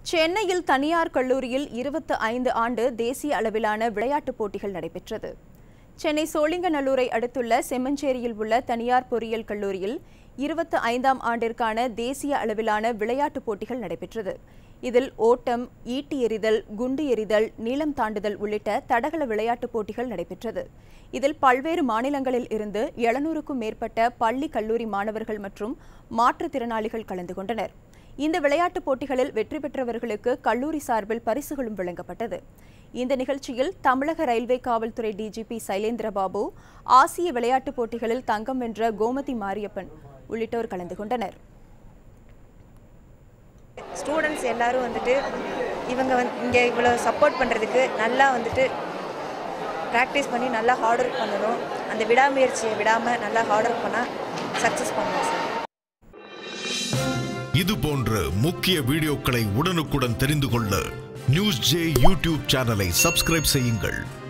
சென்னையில் தனியார் கல்லூரியில் இருபத்து ஐந்து ஆண்டு தேசிய அளவிலான விளையாட்டுப் போட்டிகள் நடைபெற்றது சென்னை சோழிங்கநல்லூரை அடுத்துள்ள செம்மஞ்சேரியில் உள்ள தனியார் பொறியியல் கல்லூரியில் இருபத்து ஐந்தாம் ஆண்டிற்கான தேசிய அளவிலான விளையாட்டுப் போட்டிகள் நடைபெற்றது இதில் ஓட்டம் ஈட்டி எறிதல் குண்டு எறிதல் நீளம் தாண்டுதல் உள்ளிட்ட தடகள விளையாட்டுப் போட்டிகள் நடைபெற்றது இதில் பல்வேறு மாநிலங்களில் இருந்து எழுநூறுக்கும் மேற்பட்ட பள்ளி கல்லூரி மாணவர்கள் மற்றும் மாற்றுத்திறனாளிகள் கலந்து கொண்டனர் இந்த விளையாட்டுப் போட்டிகளில் வெற்றி பெற்றவர்களுக்கு கல்லூரி சார்பில் பரிசுகளும் வழங்கப்பட்டது இந்த நிகழ்ச்சியில் தமிழக ரயில்வே காவல்துறை டிஜிபி சைலேந்திரபாபு ஆசிய விளையாட்டுப் போட்டிகளில் தங்கம் வென்ற கோமதி மாரியப்பன் உள்ளிட்டோர் கலந்து கொண்டனர் ஸ்டூடெண்ட்ஸ் எல்லாரும் வந்துட்டு இவங்க வந்து இங்கே இவ்வளோ சப்போர்ட் பண்ணுறதுக்கு நல்லா வந்துட்டு ப்ராக்டிஸ் பண்ணி நல்லா ஹார்ட் ஒர்க் பண்ணணும் அந்த விடாமுயற்சியை விடாமல் நல்லா ஹார்ட் ஒர்க் பண்ணால் சக்ஸஸ் பண்ணலாம் சார் இது போன்ற முக்கிய வீடியோக்களை உடனுக்குடன் தெரிந்து கொள்ள நியூஸ் ஜே யூடியூப் சேனலை சப்ஸ்கிரைப் செய்யுங்கள்